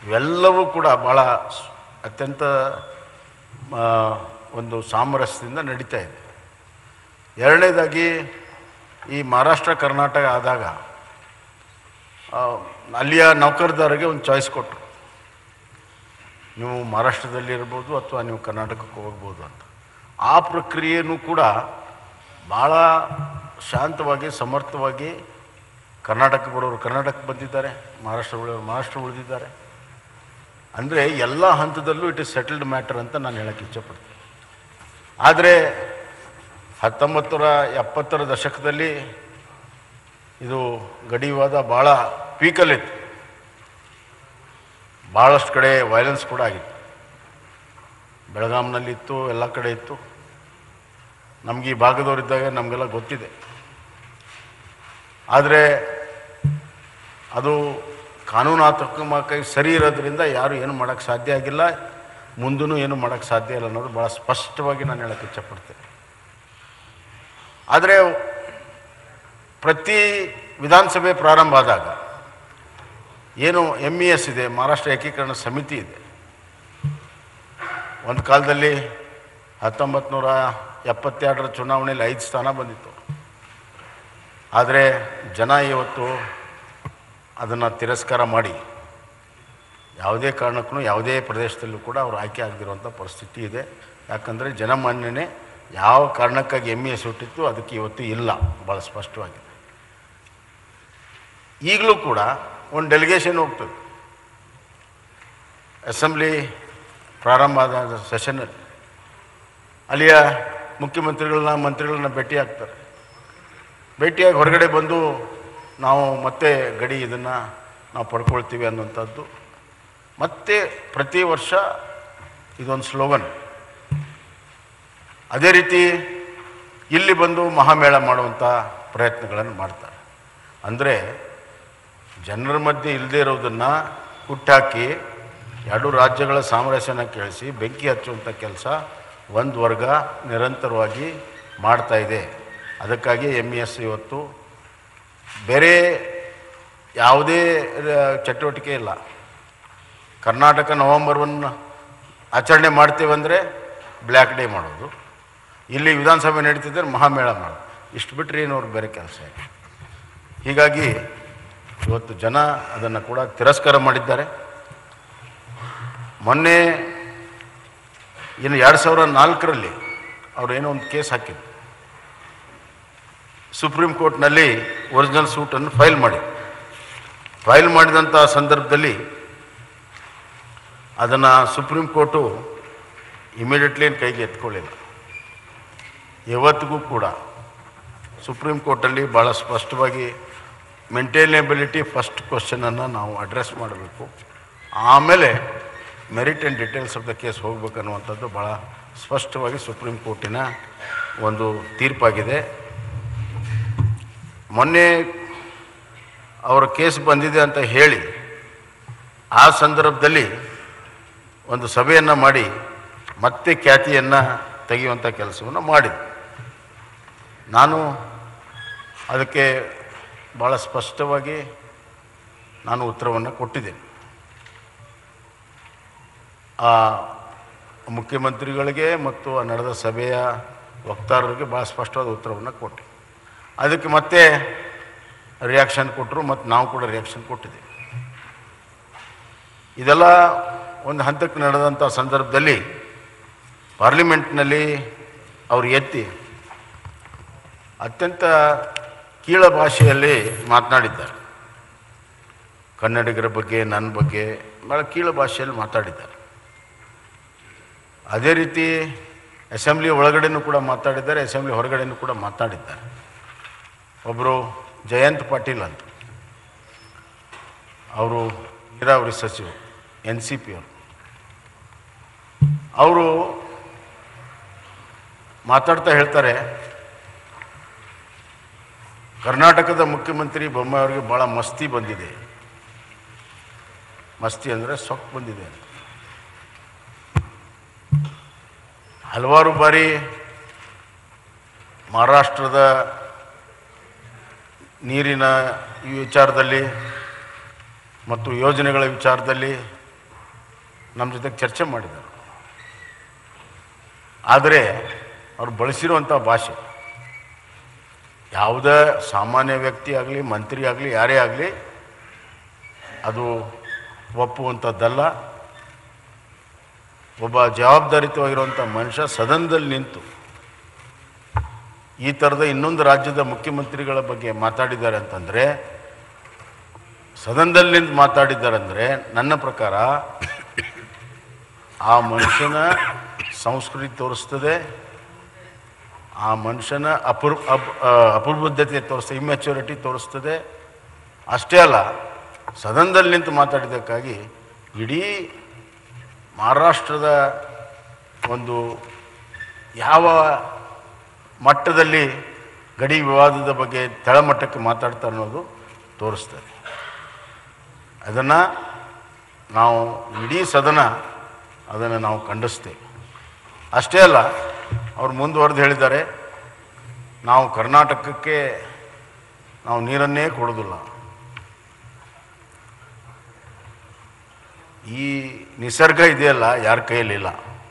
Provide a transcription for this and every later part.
ಇವೆಲ್ಲವೂ ಕೂಡ ಭಾಳ ಸ್- ಅತ್ಯಂತ ಆ, ಒಂದು ಸಾಮರಸ್ಯದಿಂದ ನಡೀತಾ ಇದೆ ಎರಡನೇದಾಗಿ ಈ ಮಹಾರಾಷ್ಟ್ರ ಕರ್ನಾಟಕ ಆದಾಗ ಆ, ಅಲ್ಲಿಯ ನೌಕರದಾರರಿಗೆ ಒಂದು ಚಾಯ್ಸ್ ಕೊಟ್ಟರು ನೀವು ಮಹಾರಾಷ್ಟ್ರದಲ್ಲಿ ಇರ್ಬೋದು ಅಥವಾ ನೀವು ಕರ್ನಾಟಕಕ್ಕೆ ಹೋಗ್ಬೋದು ಅಂತ ಆ ಪ್ರಕ್ರಿಯೆಯೂ ಕೂಡ ಭಾಳ ಶಾಂತವಾಗಿ ಸಮರ್ಥವಾಗಿ ಕರ್ನಾಟಕಕ್ಕೆ ಬರೋರು ಕರ್ನಾಟಕಕ್ಕೆ ಬಂದಿದ್ದಾರೆ ಮಹಾರಾಷ್ಟ್ರ ಉಳಿಯೋರು ಮಹಾರಾಷ್ಟ್ರ ಉಳಿದಿದ್ದಾರೆ ಅಂದರೆ ಎಲ್ಲ ಹಂತದಲ್ಲೂ ಇಟ್ ಇಸ್ ಸೆಟಲ್ಡ್ ಮ್ಯಾಟರ್ ಅಂತ ನಾನು ಹೇಳಕ್ಕೆ ಇಚ್ಛಪಡ್ತೀನಿ ಆದರೆ ಹತ್ತೊಂಬತ್ತು ನೂರ ಎಪ್ಪತ್ತರ ದಶಕದಲ್ಲಿ ಇದು ಗಡಿ ವಿವಾದ ಭಾಳ ಪೀಕಲ್ಲಿತ್ತು ಭಾಳಷ್ಟು ಕಡೆ ವೈಲೆನ್ಸ್ ಕೂಡ ಆಗಿತ್ತು ಬೆಳಗಾಂನಲ್ಲಿತ್ತು ಎಲ್ಲ ಕಡೆ ಇತ್ತು ನಮ್ಗೆ ಈ ಭಾಗದವರಿದ್ದಾಗ ನಮಗೆಲ್ಲ ಗೊತ್ತಿದೆ ಆದರೆ ಅದು ಕಾನೂನಾತ್ಮಕವಾಗಿ ಸರಿ ಇರೋದ್ರಿಂದ ಯಾರು ಏನು ಮಾಡೋಕ್ಕೆ ಸಾಧ್ಯ ಆಗಿಲ್ಲ ಮುಂದೂ ಏನು ಮಾಡೋಕ್ಕೆ ಸಾಧ್ಯ ಇಲ್ಲ ಅನ್ನೋದು ಭಾಳ ಸ್ಪಷ್ಟವಾಗಿ ನಾನು ಹೇಳಕ್ಕೆ ಇಚ್ಛಪಡ್ತೇನೆ ಆದರೆ ಪ್ರತಿ ವಿಧಾನಸಭೆ ಪ್ರಾರಂಭ ಆದಾಗ ಏನು ಎಮ್ ಇ ಎಸ್ ಇದೆ ಮಹಾರಾಷ್ಟ್ರ ಏಕೀಕರಣ ಸಮಿತಿ ಇದೆ ಒಂದು ಕಾಲದಲ್ಲಿ ಹತ್ತೊಂಬತ್ತು ನೂರ ಎಪ್ಪತ್ತೆರಡರ ಚುನಾವಣೆಯಲ್ಲಿ ಐದು ಸ್ಥಾನ ಬಂದಿತ್ತು ಆದರೆ ಜನ ಇವತ್ತು ಅದನ್ನು ತಿರಸ್ಕಾರ ಮಾಡಿ ಯಾವುದೇ ಕಾರಣಕ್ಕೂ ಯಾವುದೇ ಪ್ರದೇಶದಲ್ಲೂ ಕೂಡ ಅವರು ಆಯ್ಕೆ ಆಗದಿರುವಂಥ ಪರಿಸ್ಥಿತಿ ಇದೆ ಯಾಕಂದರೆ ಜನಮಾನ್ಯನೇ ಯಾವ ಕಾರಣಕ್ಕಾಗಿ ಎಮ್ ಎಸ್ ಹುಟ್ಟಿತ್ತು ಅದಕ್ಕೆ ಇವತ್ತು ಇಲ್ಲ ಭಾಳ ಸ್ಪಷ್ಟವಾಗಿದೆ ಈಗಲೂ ಕೂಡ ಒಂದು ಡೆಲಿಗೇಷನ್ ಹೋಗ್ತದೆ ಅಸೆಂಬ್ಲಿ ಪ್ರಾರಂಭ ಆದ ಸೆಷನಲ್ಲಿ ಅಲ್ಲಿಯ ಮುಖ್ಯಮಂತ್ರಿಗಳನ್ನ ಮಂತ್ರಿಗಳನ್ನ ಭೇಟಿ ಆಗ್ತಾರೆ ಭೇಟಿಯಾಗಿ ಹೊರಗಡೆ ಬಂದು ನಾವು ಮತ್ತೆ ಗಡಿ ಇದನ್ನು ನಾವು ಪಡ್ಕೊಳ್ತೀವಿ ಅನ್ನುವಂಥದ್ದು ಮತ್ತೆ ಪ್ರತಿ ವರ್ಷ ಇದೊಂದು ಸ್ಲೋಗನ್ ಅದೇ ರೀತಿ ಇಲ್ಲಿ ಬಂದು ಮಹಾಮೇಳ ಮಾಡುವಂಥ ಪ್ರಯತ್ನಗಳನ್ನು ಮಾಡ್ತಾರೆ ಅಂದರೆ ಜನರ ಮಧ್ಯೆ ಇಲ್ಲದೇ ಇರೋದನ್ನು ಹುಟ್ಟಾಕಿ ಎರಡು ರಾಜ್ಯಗಳ ಸಾಮರಸ್ಯನ ಕೇಳಿಸಿ ಬೆಂಕಿ ಹಚ್ಚುವಂಥ ಕೆಲಸ ಒಂದು ವರ್ಗ ನಿರಂತರವಾಗಿ ಮಾಡ್ತಾ ಇದೆ ಅದಕ್ಕಾಗಿ ಎಮ್ ಇ ಎಸ್ ಇವತ್ತು ಬೇರೆ ಯಾವುದೇ ಆ, ಚಟುವಟಿಕೆ ಇಲ್ಲ ಕರ್ನಾಟಕ ನವಂಬರ್ ಒನ್ ಆಚರಣೆ ಮಾಡ್ತೀವಂದರೆ ಬ್ಲ್ಯಾಕ್ ಡೇ ಮಾಡೋದು ಇಲ್ಲಿ ವಿಧಾನಸಭೆ ನಡೀತಿದ್ರೆ ಮಹಾಮೇಳ ಮಾಡೋದು ಇಷ್ಟು ಬಿಟ್ಟರೆ ಏನು ಅವ್ರಿಗೆ ಬೇರೆ ಕೆಲಸ ಇಲ್ಲ ಹೀಗಾಗಿ ಇವತ್ತು ಜನ ಅದನ್ನು ಕೂಡ ತಿರಸ್ಕಾರ ಮಾಡಿದ್ದಾರೆ ಮೊನ್ನೆ ಇನ್ನು ಎರಡು ಸಾವಿರದ ನಾಲ್ಕರಲ್ಲಿ ಅವ್ರು ಏನೋ ಒಂದು ಕೇಸ್ ಹಾಕಿದ್ರು ಸುಪ್ರೀಂ ಕೋರ್ಟ್ನಲ್ಲಿ ಒರಿಜಿನಲ್ ಸೂಟನ್ನು ಫೈಲ್ ಮಾಡಿ ಫೈಲ್ ಮಾಡಿದಂಥ ಸಂದರ್ಭದಲ್ಲಿ ಅದನ್ನು ಸುಪ್ರೀಂ ಕೋರ್ಟು ಇಮಿಡಿಯೇಟ್ಲಿ ಕೈಗೆ ಎತ್ಕೊಳ್ಳಿಲ್ಲ ಇವತ್ತಿಗೂ ಕೂಡ ಸುಪ್ರೀಂ ಕೋರ್ಟಲ್ಲಿ ಭಾಳ ಸ್ಪಷ್ಟವಾಗಿ ಮೇಂಟೈನೇಬಿಲಿಟಿ ಫಸ್ಟ್ ಕ್ವಶನನ್ನು ನಾವು ಅಡ್ರೆಸ್ ಮಾಡಬೇಕು ಆಮೇಲೆ merit and details of the case ಹೋಗ್ಬೇಕನ್ನುವಂಥದ್ದು ಭಾಳ ಸ್ಪಷ್ಟವಾಗಿ ಸುಪ್ರೀಂ ಕೋರ್ಟಿನ ಒಂದು ತೀರ್ಪಾಗಿದೆ ಮೊನ್ನೆ ಅವರ ಕೇಸ್ ಬಂದಿದೆ ಅಂತ ಹೇಳಿ ಆ ಸಂದರ್ಭದಲ್ಲಿ ಒಂದು ಸಭೆಯನ್ನು ಮಾಡಿ ಮತ್ತೆ ಖ್ಯಾತಿಯನ್ನು ತೆಗೆಯುವಂಥ ಕೆಲಸವನ್ನು ಮಾಡಿದೆ ನಾನು ಅದಕ್ಕೆ ಭಾಳ ಸ್ಪಷ್ಟವಾಗಿ ನಾನು ಉತ್ತರವನ್ನು ಕೊಟ್ಟಿದ್ದೇನೆ ಆ ಮುಖ್ಯಮಂತ್ರಿಗಳಿಗೆ ಮತ್ತು ಆ ನಡೆದ ಸಭೆಯ ವಕ್ತಾರರಿಗೆ ಭಾಳ ಸ್ಪಷ್ಟವಾದ ಉತ್ತರವನ್ನು ಕೊಟ್ಟೆ ಅದಕ್ಕೆ ಮತ್ತೆ ರಿಯಾಕ್ಷನ್ ಕೊಟ್ಟರು ಮತ್ತು ನಾವು ಕೂಡ ರಿಯಾಕ್ಷನ್ ಕೊಟ್ಟಿದ್ದೀವಿ ಇದೆಲ್ಲ ಒಂದು ಹಂತಕ್ಕೆ ನಡೆದಂಥ ಸಂದರ್ಭದಲ್ಲಿ ಪಾರ್ಲಿಮೆಂಟ್ನಲ್ಲಿ ಅವರು ಎತ್ತಿ ಅತ್ಯಂತ ಕೀಳ ಭಾಷೆಯಲ್ಲಿ ಮಾತನಾಡಿದ್ದಾರೆ ಕನ್ನಡಿಗರ ಬಗ್ಗೆ ನನ್ನ ಬಗ್ಗೆ ಭಾಳ ಕೀಳ ಭಾಷೆಯಲ್ಲಿ ಮಾತಾಡಿದ್ದಾರೆ ಅದೇ ರೀತಿ ಅಸೆಂಬ್ಲಿ ಒಳಗಡೆನೂ ಕೂಡ ಮಾತಾಡಿದ್ದಾರೆ ಅಸೆಂಬ್ಲಿ ಹೊರಗಡೆನೂ ಕೂಡ ಮಾತಾಡಿದ್ದಾರೆ ಒಬ್ಬರು ಜಯಂತ್ ಪಾಟೀಲ್ ಅಂತ ಅವರು ನೀರಾವರಿ ಸಚಿವರು ಎನ್ ಸಿ ಪಿ ಅವರು ಅವರು ಮಾತಾಡ್ತಾ ಹೇಳ್ತಾರೆ ಕರ್ನಾಟಕದ ಮುಖ್ಯಮಂತ್ರಿ ಬೊಮ್ಮಾಯಿಯವರಿಗೆ ಭಾಳ ಮಸ್ತಿ ಬಂದಿದೆ ಮಸ್ತಿ ಅಂದರೆ ಸೊಕ್ಕು ಬಂದಿದೆ ಅಂತ ಹಲವಾರು ಬಾರಿ ಮಹಾರಾಷ್ಟ್ರದ ನೀರಿನ ಈ ವಿಚಾರದಲ್ಲಿ ಮತ್ತು ಯೋಜನೆಗಳ ವಿಚಾರದಲ್ಲಿ ನಮ್ಮ ಜೊತೆಗೆ ಚರ್ಚೆ ಮಾಡಿದ್ದಾರೆ ಆದರೆ ಅವ್ರು ಬಳಸಿರುವಂಥ ಭಾಷೆ ಯಾವುದೇ ಸಾಮಾನ್ಯ ವ್ಯಕ್ತಿ ಆಗಲಿ ಮಂತ್ರಿ ಆಗಲಿ ಯಾರೇ ಆಗಲಿ ಅದು ಒಪ್ಪುವಂಥದ್ದಲ್ಲ ಒಬ್ಬ ಜವಾಬ್ದಾರಿತವಾಗಿರುವಂಥ ಮನುಷ್ಯ ಸದನದಲ್ಲಿ ನಿಂತು ಈ ಥರದ ಇನ್ನೊಂದು ರಾಜ್ಯದ ಮುಖ್ಯಮಂತ್ರಿಗಳ ಬಗ್ಗೆ ಮಾತಾಡಿದ್ದಾರೆ ಅಂತಂದರೆ ಸದನದಲ್ಲಿ ನಿಂತು ಮಾತಾಡಿದ್ದಾರೆ ಅಂದರೆ ನನ್ನ ಪ್ರಕಾರ ಆ ಮನುಷ್ಯನ ಸಂಸ್ಕೃತಿ ತೋರಿಸ್ತದೆ ಆ ಮನುಷ್ಯನ ಅಪೂರ್ ಅಪ್ ಅಪೂರ್ಬದ್ಧತೆ ತೋರಿಸ್ತದೆ ಇಮ್ಮೆಚ್ಯೂರಿಟಿ ತೋರಿಸ್ತದೆ ಅಷ್ಟೇ ಅಲ್ಲ ಸದನದಲ್ಲಿ ನಿಂತು ಮಾತಾಡಿದ್ದಕ್ಕಾಗಿ ಇಡೀ ಮಹಾರಾಷ್ಟ್ರದ ಒಂದು ಯಾವ ಮಟ್ಟದಲ್ಲಿ ಗಡಿ ವಿವಾದದ ಬಗ್ಗೆ ತಳಮಟ್ಟಕ್ಕೆ ಮಾತಾಡ್ತಾರೆ ಅನ್ನೋದು ತೋರಿಸ್ತದೆ ಅದನ್ನು ನಾವು ಇಡೀ ಸದನ ಅದನ್ನು ನಾವು ಖಂಡಿಸ್ತೇವೆ ಅಷ್ಟೇ ಅಲ್ಲ ಅವ್ರು ಮುಂದುವರೆದು ಹೇಳಿದ್ದಾರೆ ನಾವು ಕರ್ನಾಟಕಕ್ಕೆ ನಾವು ನೀರನ್ನೇ ಕೊಡೋದಿಲ್ಲ ಈ ನಿಸರ್ಗ ಇದೆಯಲ್ಲ ಯಾರ ಕೈಯಲ್ಲಿಲ್ಲ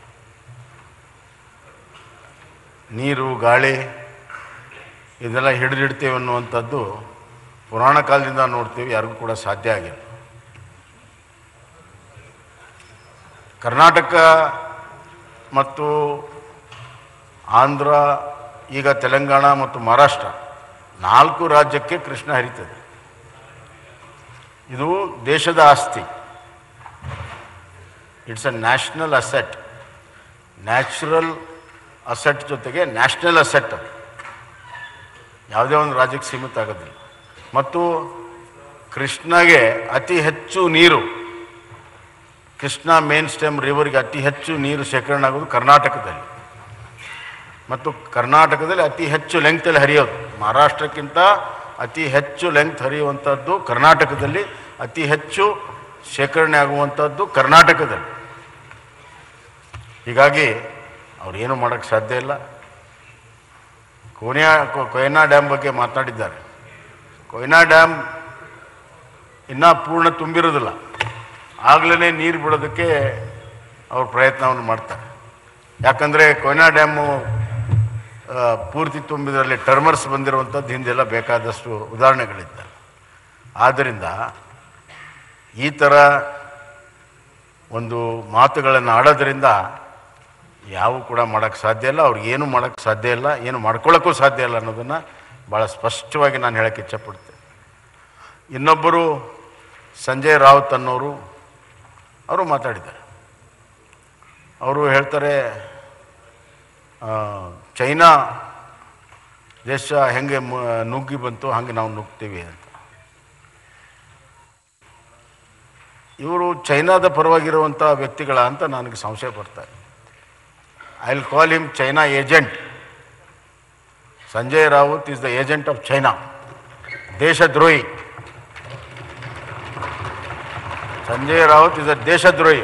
ನೀರು ಗಾಳಿ ಇದೆಲ್ಲ ಹಿಡಿದಿಡ್ತೇವೆ ಅನ್ನುವಂಥದ್ದು ಪುರಾಣ ಕಾಲದಿಂದ ನೋಡ್ತೀವಿ ಯಾರಿಗೂ ಕೂಡ ಸಾಧ್ಯ ಆಗಿಲ್ಲ ಕರ್ನಾಟಕ ಮತ್ತು ಆಂಧ್ರ ಈಗ ತೆಲಂಗಾಣ ಮತ್ತು ಮಹಾರಾಷ್ಟ್ರ ನಾಲ್ಕು ರಾಜ್ಯಕ್ಕೆ ಕೃಷ್ಣ ಹರಿತದೆ ಇದು ದೇಶದ ಆಸ್ತಿ it's a national asset natural asset ಜೊತೆಗೆ ನ್ಯಾಷನಲ್ ಅಸೆಟ್ ಅದು ಯಾವುದೇ ಒಂದು ರಾಜ್ಯಕ್ಕೆ ಸೀಮಿತ ಆಗೋದಿಲ್ಲ ಮತ್ತು ಕೃಷ್ಣಗೆ ಅತಿ ಹೆಚ್ಚು ನೀರು ಕೃಷ್ಣ ಮೇನ್ ಸ್ಟೆಮ್ ರಿವರ್ಗೆ ಅತಿ ಹೆಚ್ಚು ನೀರು ಶೇಖರಣೆ ಆಗೋದು ಕರ್ನಾಟಕದಲ್ಲಿ ಮತ್ತು ಕರ್ನಾಟಕದಲ್ಲಿ ಅತಿ ಹೆಚ್ಚು ಲೆಂಗ್ತಲ್ಲಿ ಹರಿಯೋದು ಮಹಾರಾಷ್ಟ್ರಕ್ಕಿಂತ ಅತಿ ಹೆಚ್ಚು ಲೆಂಗ್ತ್ ಹರಿಯುವಂಥದ್ದು ಕರ್ನಾಟಕದಲ್ಲಿ ಅತಿ ಹೆಚ್ಚು ಶೇಖರಣೆ ಆಗುವಂಥದ್ದು ಕರ್ನಾಟಕದಲ್ಲಿ ಹೀಗಾಗಿ ಅವ್ರೇನು ಮಾಡೋಕ್ಕೆ ಸಾಧ್ಯ ಇಲ್ಲ ಕೋನಿಯಾ ಕೊ- ಕೊಯ್ನಾ ಡ್ಯಾಮ್ ಬಗ್ಗೆ ಮಾತನಾಡಿದ್ದಾರೆ ಕೊಯ್ನಾ ಡ್ಯಾಮ್ ಇನ್ನೂ ಪೂರ್ಣ ತುಂಬಿರೋದಿಲ್ಲ ಆಗಲೇ ನೀರು ಬಿಡೋದಕ್ಕೆ ಅವ್ರು ಪ್ರಯತ್ನವನ್ನು ಮಾಡ್ತಾರೆ ಯಾಕಂದರೆ ಕೊಯ್ನಾ ಡ್ಯಾಮು ಆ, ಪೂರ್ತಿ ತುಂಬಿದ್ರಲ್ಲಿ ಟರ್ಮರ್ಸ್ ಬಂದಿರುವಂಥದ್ದು ಹಿಂದೆಲ್ಲ ಬೇಕಾದಷ್ಟು ಉದಾಹರಣೆಗಳಿದ್ದಾವೆ ಆದ್ದರಿಂದ ಈ ಥರ ಒಂದು ಮಾತುಗಳನ್ನು ಆಡೋದ್ರಿಂದ ಯಾವ ಕೂಡ ಮಾಡೋಕ್ಕೆ ಸಾಧ್ಯ ಇಲ್ಲ ಅವ್ರಿಗೆ ಏನು ಮಾಡೋಕ್ಕೆ ಸಾಧ್ಯ ಇಲ್ಲ ಏನು ಮಾಡ್ಕೊಳ್ಳೋಕ್ಕೂ ಸಾಧ್ಯ ಇಲ್ಲ ಅನ್ನೋದನ್ನು ಭಾಳ ಸ್ಪಷ್ಟವಾಗಿ ನಾನು ಹೇಳೋಕ್ಕೆ ಇಚ್ಛಪಡ್ತೇನೆ ಇನ್ನೊಬ್ಬರು ಸಂಜಯ್ ರಾವತ್ ಅನ್ನೋರು ಅವರು ಮಾತಾಡಿದ್ದಾರೆ ಅವರು ಹೇಳ್ತಾರೆ ಆ, ಚೈನಾ ದೇಶ ಹೆಂಗೆ ಮ- ನುಗ್ಗಿ ಬಂತು ಹಾಗೆ ನಾವು ನುಗ್ತೀವಿ ಅಂತ ಇವರು ಚೈನಾದ ಪರವಾಗಿರುವಂಥ ವ್ಯಕ್ತಿಗಳ ಅಂತ ನನಗೆ ಸಂಶಯ ಬರ್ತಾರೆ I will call him China agent Sanjay Raut is the agent of China ದೇಶದ್ರೋಹಿ ಸಂಜಯ್ ರಾವತ್ ಇಸ್ ಅ ದೇಶದ್ರೋಹಿ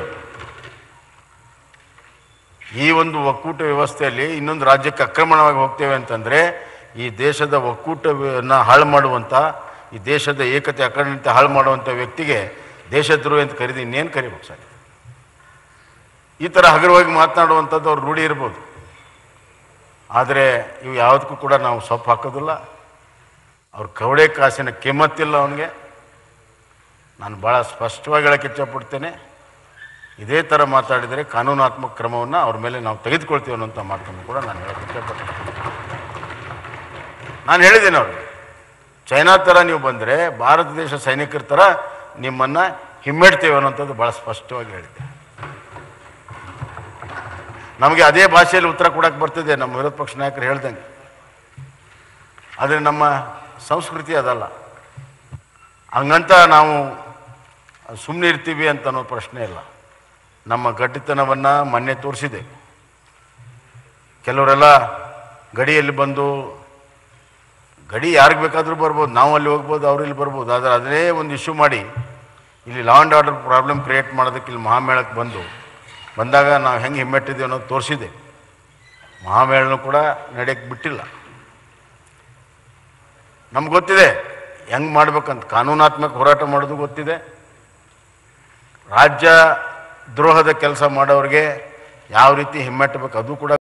ಈ ಒಂದು ಒಕ್ಕೂಟ ವ್ಯವಸ್ಥೆಯಲ್ಲಿ ಇನ್ನೊಂದು ರಾಜ್ಯಕ್ಕೆ ಆಕ್ರಮಣವಾಗಿ ಹೋಗ್ತೇವೆ ಅಂತಂದರೆ ಈ ದೇಶದ ಒಕ್ಕೂಟವನ್ನು ಹಾಳು ಮಾಡುವಂಥ ಈ ದೇಶದ ಏಕತೆ ಅಖಂಡತೆ ಹಾಳು ಮಾಡುವಂಥ ವ್ಯಕ್ತಿಗೆ ದೇಶದ್ರೋಹಿ ಅಂತ ಕರೀದು ಇನ್ನೇನು ಕರಿಬೇಕು ಸರ್ ಈ ಥರ ಹಗುರವಾಗಿ ಮಾತನಾಡುವಂಥದ್ದು ಅವ್ರು ರೂಢಿ ಇರ್ಬೋದು ಆದರೆ ಇವು ಯಾವುದಕ್ಕೂ ಕೂಡ ನಾವು ಸೊಪ್ಪು ಹಾಕೋದಿಲ್ಲ ಅವ್ರ ಕವಡೆ ಕಾಸಿನ ಕಿಮ್ಮತ್ತಿಲ್ಲ ಅವನಿಗೆ ನಾನು ಭಾಳ ಸ್ಪಷ್ಟವಾಗಿ ಹೇಳಕ್ಕೆ ಇಚ್ಛಪಡ್ತೇನೆ ಇದೇ ಥರ ಮಾತಾಡಿದರೆ ಕಾನೂನಾತ್ಮಕ ಕ್ರಮವನ್ನು ಅವ್ರ ಮೇಲೆ ನಾವು ತೆಗೆದುಕೊಳ್ತೀವಿ ಅನ್ನೋಂಥ ಮಾತನ್ನು ಕೂಡ ನಾನು ಹೇಳಕ್ಕೆ ಇಚ್ಛಪಡ್ತೇನೆ ನಾನು ಹೇಳಿದ್ದೇನೆ ಅವ್ರಿಗೆ ಚೈನಾ ಥರ ನೀವು ಬಂದರೆ ಭಾರತ ದೇಶ ಸೈನಿಕರ ಥರ ನಿಮ್ಮನ್ನು ಹಿಮ್ಮೆಡ್ತೇವೆ ಅನ್ನೋಂಥದ್ದು ಭಾಳ ಸ್ಪಷ್ಟವಾಗಿ ಹೇಳಿದ್ದೆ ನಮಗೆ ಅದೇ ಭಾಷೆಯಲ್ಲಿ ಉತ್ತರ ಕೊಡೋಕ್ಕೆ ಬರ್ತಿದೆ ನಮ್ಮ ವಿರೋಧ ಪಕ್ಷ ನಾಯಕರು ಹೇಳ್ದಂಗೆ ಆದರೆ ನಮ್ಮ ಸಂಸ್ಕೃತಿ ಅದಲ್ಲ ಹಂಗಂತ ನಾವು ಸುಮ್ಮನೆ ಇರ್ತೀವಿ ಅಂತ ಅನ್ನೋ ಪ್ರಶ್ನೆ ಇಲ್ಲ ನಮ್ಮ ಗಟ್ಟಿತನವನ್ನು ಮೊನ್ನೆ ತೋರಿಸಿದೆ ಕೆಲವರೆಲ್ಲ ಗಡಿಯಲ್ಲಿ ಬಂದು ಗಡಿ ಯಾರಿಗೆ ಬೇಕಾದರೂ ಬರ್ಬೋದು ನಾವು ಅಲ್ಲಿ ಹೋಗ್ಬೋದು ಅವ್ರು ಇಲ್ಲಿ ಬರ್ಬೋದು ಆದರೆ ಅದನ್ನೇ ಒಂದು ಇಶ್ಯೂ ಮಾಡಿ ಇಲ್ಲಿ law and order problem create ಮಾಡೋದಕ್ಕೆ ಇಲ್ಲಿ ಮಹಾಮೇಳಕ್ಕೆ ಬಂದು ಬಂದಾಗ ನಾವು ಹೆಂಗೆ ಹಿಮ್ಮೆಟ್ಟಿದ್ದೀವಿ ಅನ್ನೋದು ತೋರಿಸಿದೆ ಮಹಾಮೇಳನೂ ಕೂಡ ನಡೆಯಕ್ಕೆ ಬಿಟ್ಟಿಲ್ಲ ನಮ್ಗೆ ಗೊತ್ತಿದೆ ಹೆಂಗೆ ಮಾಡ್ಬೇಕಂತ ಕಾನೂನಾತ್ಮಕ ಹೋರಾಟ ಮಾಡೋದು ಗೊತ್ತಿದೆ ರಾಜ್ಯ ದ್ರೋಹದ ಕೆಲಸ ಮಾಡೋರಿಗೆ ಯಾವ ರೀತಿ ಹಿಮ್ಮೆಟ್ಟಬೇಕು ಅದು ಕೂಡ